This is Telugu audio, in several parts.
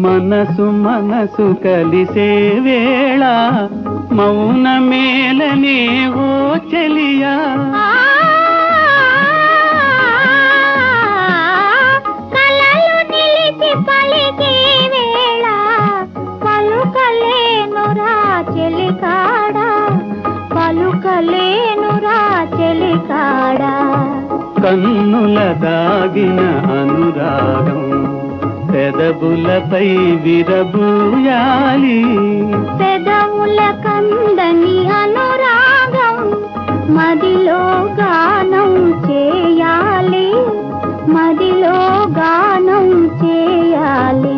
మనసు మనసు కలిసే వేళ మౌన మేలనే ఓ చెలియా కలలు నిలిచి పలికే వేళ పలుకలేనురా చెలికాడా పలుకలేనురా చెలికాడా కన్నుల దాగిన అనురాగం పెదవులపై విరబూయాలి పెదవుల కందని అనురాగం మదిలో గానం చేయాలి మదిలో గానం చేయాలి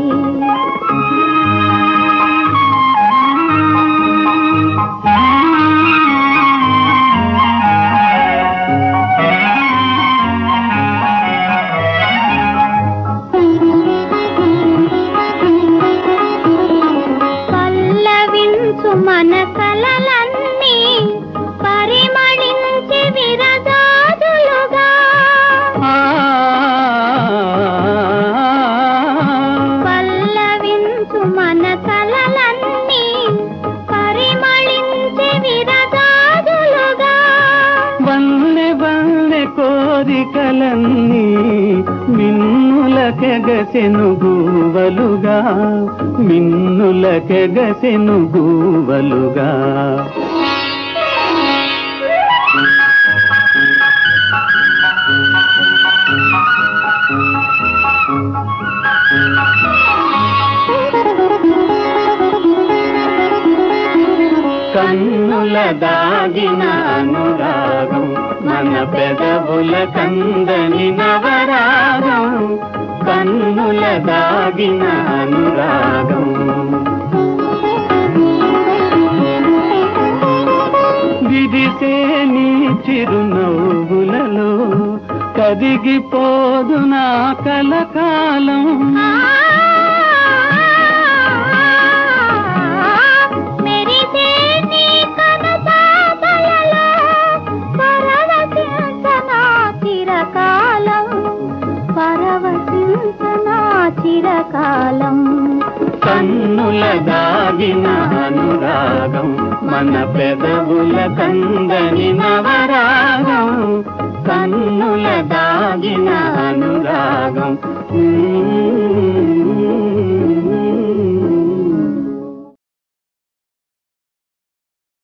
పల్లవించు మన కలలన్నీ పరిమళించి విరజాజులుగా ఆ పల్లవించు మన కలలన్నీ పరిమళించి విరజాజులుగా వన్నె వన్నె కోరికలన్నీ మిన్నులకెగసెను గూవలుగా మిన్నులకెగసెను గూవలుగా కన్నుల దాగిన అనురాగం మన పెదవుల కందని నవరాగం కన్నుల దాగిన అనురాగం విడిసే నీ చిరునవ్వులలో కదిగిపోదు నా కలకాలం మెరిసే నీ కనుపాపలలో పరవశించనా చిరకాలం పరవశించనా చిరకాలం కన్నుల దాగిన అనురాగం మన పెదవుల కందని నవరాగం కన్నుల దాగిన అనురాగం